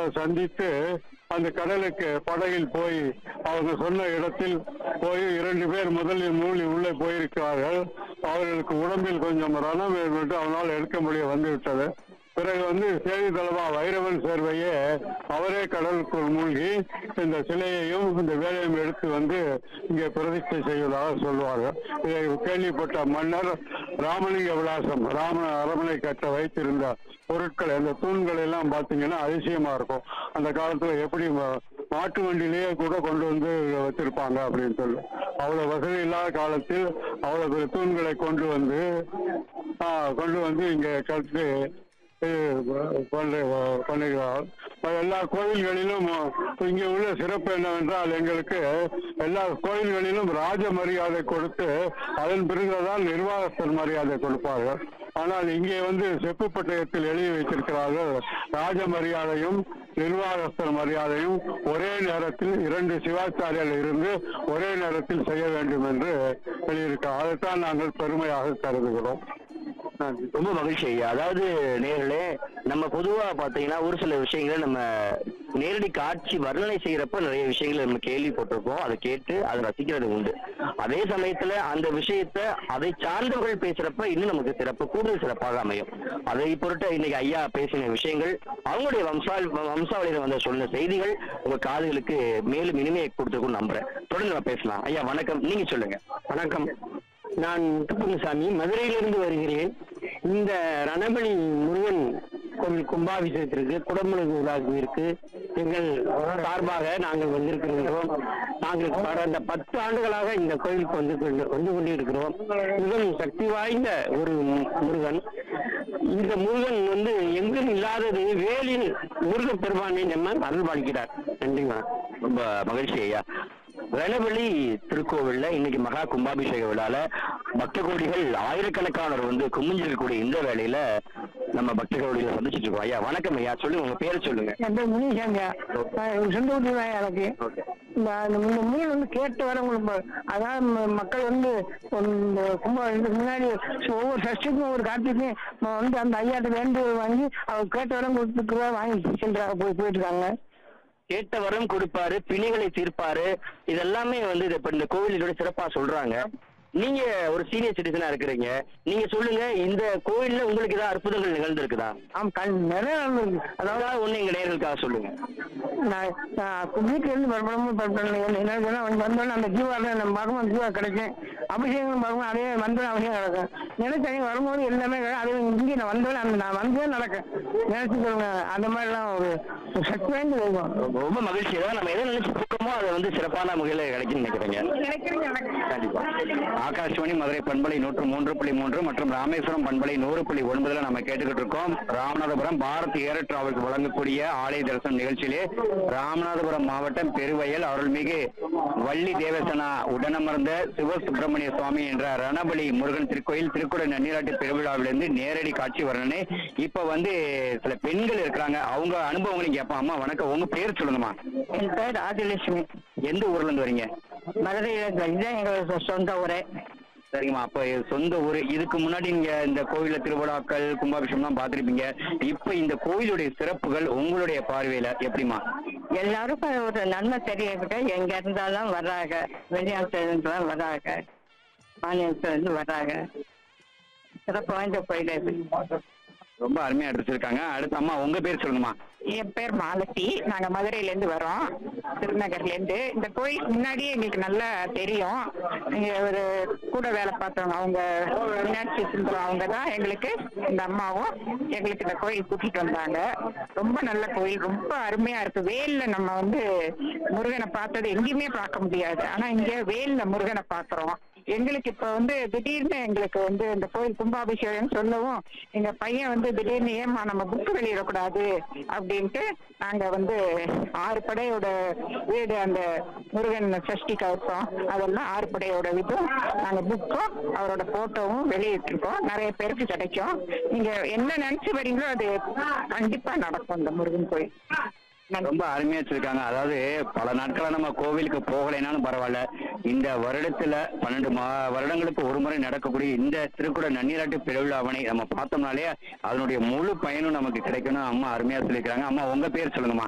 சந்தித்து அந்த கடலுக்கு படகில் போய் அவங்க சொன்ன இடத்தில் போய் இரண்டு பேர் முதலில் மூழ்கி உள்ளே போயிருக்கிறார்கள் அவர்களுக்கு உடம்பில் கொஞ்சம் ரணம் ஏற்பட்டு அவனால் எடுக்க முடிய வந்துவிட்டது பிறகு வந்து செய்தி தளமா வைரவன் சேர்வையே அவரே கடலுக்குள் மூழ்கி இந்த சிலையையும் இந்த வேலையும் எடுத்து வந்து இங்கே பிரதிஷ்டை செய்வதாக சொல்வார்கள் இதை கேள்விப்பட்ட மன்னர் ராமலிங்க விலாசம் ராம அரமனை கட்ட வைத்திருந்த பொருட்கள் அந்த தூண்கள் எல்லாம் பார்த்தீங்கன்னா அதிசயமா இருக்கும் அந்த காலத்துல எப்படி ம- மாட்டு வண்டியிலேயே கூட கொண்டு வந்து வச்சிருப்பாங்க அப்படின்னு சொல்லி அவ்வளவு வசதி இல்லாத காலத்தில் அவ்வளவு பெரிய தூண்களை கொண்டு வந்து ஆ, கொண்டு வந்து இங்க கட்டு பண்ணுகிறார் எல்லா கோயில்களிலும் இங்கே உள்ள சிறப்பு என்னவென்றால் எங்களுக்கு எல்லா கோயில்களிலும் ராஜ மரியாதை கொடுத்து அதன் பிறகுதான் நிர்வாகஸ்தர் மரியாதை கொடுப்பார்கள் ஆனால் இங்கே வந்து செப்பு பட்டயத்தில் எழுதி வைத்திருக்கிறார்கள் ராஜ மரியாதையும் நிர்வாகஸ்தர் மரியாதையும் ஒரே நேரத்தில் இரண்டு சிவாச்சாரியர்கள் இருந்து ஒரே நேரத்தில் செய்ய வேண்டும் என்று எழுதியிருக்கிறார் அதைத்தான் நாங்கள் பெருமையாக கருதுகிறோம் ரொம்ப மகிழ்ச்சி ஐயா அதாவது நேர்களே நம்ம பொதுவா பாத்தீங்கன்னா ஒரு சில விஷயங்களை நம்ம நேரடி காட்சி வர்ணனை செய்யறப்ப நிறைய விஷயங்களை நம்ம கேள்விப்பட்டிருக்கோம் அதை கேட்டு அதை ரசிக்கிறது உண்டு அதே சமயத்துல அந்த விஷயத்த அதை சார்ந்தவர்கள் பேசுறப்ப இன்னும் நமக்கு சிறப்பு கூடுதல் சிறப்பாக அமையும் அதை பொருட்டு இன்னைக்கு ஐயா பேசின விஷயங்கள் அவங்களுடைய வம்சா வம்சாவளியில வந்த சொன்ன செய்திகள் உங்க காதுகளுக்கு மேலும் இனிமையை கொடுத்துருக்கும் நம்புறேன் தொடர்ந்து நம்ம பேசலாம் ஐயா வணக்கம் நீங்க சொல்லுங்க வணக்கம் நான் முத்துக்குமாரசாமி மதுரையிலிருந்து வருகிறேன் இந்த ரணபலி முருகன் கோவில் கும்பாபிஷேகத்திற்கு குடமுழுகு விழாவிற்கு எங்கள் சார்பாக நாங்கள் வந்திருக்கின்றோம் நாங்கள் கடந்த பத்து ஆண்டுகளாக இந்த கோயிலுக்கு வந்து கொண்டு- வந்து கொண்டிருக்கிறோம் மிகவும் சக்தி வாய்ந்த ஒரு மு- முருகன் இந்த முருகன் வந்து எங்கும் இல்லாதது வேலில் முருகப் பெருமானை நம்ம அருள்பாலிக்கிறார் நன்றி வணக்கம் ரொம்ப மகிழ்ச்சி ஐயா ரணபலி திருக்கோவில்ல இன்னைக்கு மகா கும்பாபிஷேக விழால பக்த கோடிகள் ஆயிரக்கணக்கானவர் வந்து குமிஞ்சிருக்கக்கூடிய இந்த வேளையில நம்ம பக்த கோடிகளை சந்திச்சிட்டு இருக்கோம் ஐயா வணக்கம் ஐயா சொல்லுங்க உங்க பேரை சொல்லுங்க என் பேர் முனிசாங்க சொந்த ஊட்டி தான் எனக்கு ஓகே இந்த இந்த மீன் வந்து கேட்டு வரவங்களுக்கு அதாவது ம- மக்கள் வந்து இந்த கும்ப இதுக்கு முன்னாடி ஒவ்வொரு சஷ்டிக்கும் ஒவ்வொரு கார்த்திக்கும் ம- வந்து அந்த ஐயாட்ட வேண்டு வாங்கி அவர் கேட்டு வரவங்களுக்கு வாங்கி சென்று போய் போயிட்டு இருக்காங்க கேட்ட வரம் கொடுப்பாரு பிணிகளை தீர்ப்பாரு இதெல்லாமே வந்து இது இப்ப இந்த கோவிலோட சிறப்பா சொல்றாங்க நீங்க ஒரு சீனியர் சிட்டிசனா இருக்கிறீங்க நீங்க சொல்லுங்க இந்த கோவில்ல உங்களுக்கு ஏதாவது அற்புதங்கள் நிகழ்ந்திருக்குதா ஆமா கண் நிறைய நடந்திருக்கு அதாவது அதாவது ஒண்ணு எங்க நேர்களுக்காக சொல்லுங்க நான் நான் வீட்டுல இருந்து பரப்படமும் பரப்படணும் என்ன சொன்னா வந்தோடனே அந்த ஜீவால நம்ம பார்க்கும்போது ஜீவா கிடைக்கும் அபிஷேகம் பார்க்கும்போது அதே வந்தோடனே அபிஷேகம் நடக்கும் நினைச்சவங்க வரும்போது எல்லாமே கிடைக்கும் அது இங்கே நான் வந்தோடனே அந்த நான் வந்தே நடக்கும் நினைச்சு சொல்லுங்க அந்த மாதிரிலாம் ஒரு ஒரு சக்தி வாய்ந்த தெய்வம் ரொம்ப மகிழ்ச்சி அதாவது நம்ம எதை நினைச்சு போக்கமோ அதை வந்து சிறப்பான முறையில் கிடைக்கும்னு நினைக்கிறேங்க நினைக்கிறீங்க நடக்கும் கண்டிப்பா ஆகாஷ்வாணி மதுரை பண்பலை நூற்று மூன்று புள்ளி மூன்று மற்றும் ராமேஸ்வரம் பண்பலை நூறு புள்ளி ஒன்பதுல நம்ம கேட்டுக்கிட்டு இருக்கோம் ராமநாதபுரம் பாரத் ஏர் டிராவல்ஸ் வழங்கக்கூடிய ஆலய தரிசனம் நிகழ்ச்சியிலே ராமநாதபுரம் மாவட்டம் பெருவயல் அருள்மிகு வள்ளி தேவசனா உடனமர்ந்த சிவசுப்பிரமணிய சுவாமி என்ற ரணபலி முருகன் திருக்கோயில் திருக்குட நன்னீராட்டு பெருவிழாவிலிருந்து நேரடி காட்சி வர்ணனை இப்ப வந்து சில பெண்கள் இருக்கிறாங்க அவங்க அனுபவங்களையும் கேட்போம் அம்மா வணக்கம் உங்க பேர் சொல்லுங்கம்மா என் பேர் ஆதிலட்சுமி எந்த ஊர்ல இருந்து வரீங்க மதுரையில் இதுதான் எங்களோட சொந்த ஊரே சரிங்கம்மா அப்ப சொந்த ஊர் இதுக்கு முன்னாடி நீங்க இந்த கோயில திருவிழாக்கள் கும்பாபிஷேகம்லாம் பார்த்திருப்பீங்க இப்ப இந்த கோயிலுடைய சிறப்புகள் உங்களுடைய பார்வையில எப்படிமா எல்லாருக்கும் ஒரு நன்மை தெரியவிட்டு எங்க இருந்தாலும் வர்றாங்க வெளிநாட்டுல இருந்துலாம் வர்றாங்க மாநிலத்துல இருந்து வர்றாங்க சிறப்பு வாய்ந்த கோயில் இது ரொம்ப அருமையா எடுத்துருக்காங்க அடுத்து அம்மா உங்க பேர் சொல்லுங்கம்மா என் பேர் மாலதி நாங்க மதுரையில இருந்து வரோம் திருநகர்ல இருந்து இந்த கோயிலுக்கு முன்னாடியே எங்களுக்கு நல்லா தெரியும் இங்க ஒரு கூட வேலை பார்த்தவங்க அவங்க மீனாட்சி சுந்தரம் அவங்க தான் எங்களுக்கு இந்த அம்மாவும் எங்களுக்கு இந்த கோயில் கூட்டிட்டு வந்தாங்க ரொம்ப நல்ல கோயில் ரொம்ப அருமையா இருக்கு வேல்ல நம்ம வந்து முருகனை பார்த்தது எங்கேயுமே பார்க்க முடியாது ஆனா இங்க வேல்ல முருகனை பார்க்கிறோம் எங்களுக்கு இப்ப வந்து திடீர்னு எங்களுக்கு வந்து இந்த கோயில் கும்பாபிஷேகம் சொல்லவும் எங்க பையன் வந்து திடீர்னு ஏமா நம்ம புக்கு வெளியிடக்கூடாது அப்படின்ட்டு நாங்க வந்து ஆறு படையோட வீடு அந்த முருகன் சஷ்டி கவசம் அதெல்லாம் ஆறு படையோட இதுவும் நாங்க புக்கும் அவரோட போட்டோவும் வெளியிட்டிருக்கோம் நிறைய பேருக்கு கிடைக்கும் நீங்க என்ன நினைச்சு வரீங்களோ அது கண்டிப்பா நடக்கும் இந்த முருகன் கோயில் நன்றி ரொம்ப அருமையா வச்சிருக்காங்க அதாவது பல நாட்களா நம்ம கோவிலுக்கு போகலைனாலும் பரவாயில்ல இந்த வருடத்துல பன்னெண்டு மா வருடங்களுக்கு ஒரு முறை நடக்கக்கூடிய இந்த திருக்குட நன்னீராட்டு பெருவிழாவனை நம்ம பார்த்தோம்னாலே அதனுடைய முழு பயனும் நமக்கு கிடைக்கணும் அம்மா அருமையா சொல்லியிருக்காங்க அம்மா உங்க பேர் சொல்லுங்கம்மா